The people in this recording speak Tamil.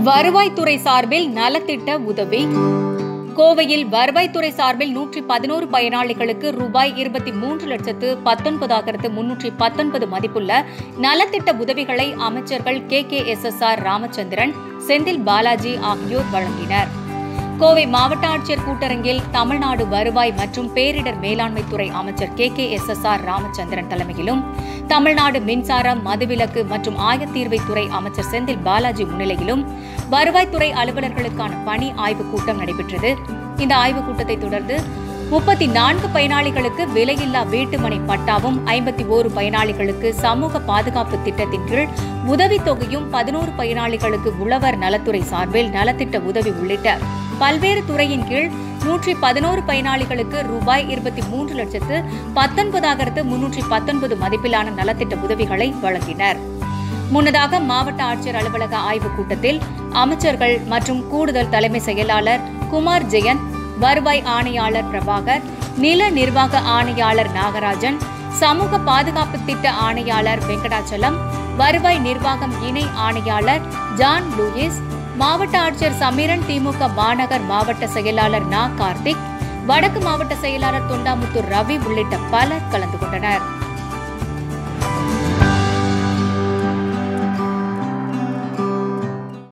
வருவாய்த்துறை சார்பில் நலத்திட்ட உதவி கோவையில் வருவாய்த்துறை சார்பில் நூற்றி பதினோரு பயனாளிகளுக்கு ரூபாய் இருபத்தி மூன்று லட்சத்து பத்தொன்பதாயிரத்து முன்னூற்றி பத்தொன்பது மதிப்புள்ள நலத்திட்ட உதவிகளை அமைச்சர்கள் K K S S R Ramachandran Senthil Balaji ஆகியோர் வழங்கினர் கோவை மாவட்ட ஆட்சியர் கூட்டரங்கில் தமிழ்நாடு வருவாய் மற்றும் பேரிடர் மேலாண்மை துறை அமைச்சர் K K S S R Ramachandran தலைமையிலும் தமிழ்நாடு மின்சாரம் மதுவிலக்கு மற்றும் ஆயத்தீர்வைத்துறை அமைச்சர் செந்தில் பாலாஜி முன்னிலையிலும் வருவாய்த்துறை அலுவலர்களுக்கான பணி ஆய்வுக் கூட்டம் நடைபெற்றது இந்த ஆய்வுக் கூட்டத்தை தொடர்ந்து முப்பத்தி நான்கு பயனாளிகளுக்கு விலையில்லா வீட்டுமனை பட்டாவும் ஐம்பத்தி ஓரு பயனாளிகளுக்கு சமூக பாதுகாப்பு திட்டத்தின் கீழ் உதவித்தொகையும் பதினோரு பயனாளிகளுக்கு உழவர் நலத்துறை சார்பில் நலத்திட்ட உதவி உள்ளிட்ட பல்வேறு துறையின் கீழ் நூற்றி பதினோரு பயனாளிகளுக்கு ரூபாய் இருபத்தி மூன்று லட்சத்து பத்தொன்பதாயிரத்து முன்னூற்றி பத்தொன்பது மதிப்பிலான நலத்திட்ட உதவிகளை வழங்கினர் முன்னதாக மாவட்ட ஆட்சியர் அலுவலக ஆய்வுக் கூட்டத்தில் அமைச்சர்கள் மற்றும் கூடுதல் தலைமை செயலாளர் குமார் ஜெயந்த் வருவாய் ஆணையாளர் பிரபாகர் நில நிர்வாக ஆணையாளர் நாகராஜன் சமூக பாதுகாப்பு திட்ட ஆணையாளர் வெங்கடாச்சலம் வருவாய் நிர்வாகம் இணை ஆணையாளர் ஜான் லூயிஸ் மாவட்ட ஆட்சியர் சமீரன் திமுக மாநகர் மாவட்ட செயலாளர் நா கார்த்திக் வடக்கு மாவட்ட செயலாளர் தொண்டாமுத்தூர் ரவி உள்ளிட்ட பலர் கலந்து கொண்டனர்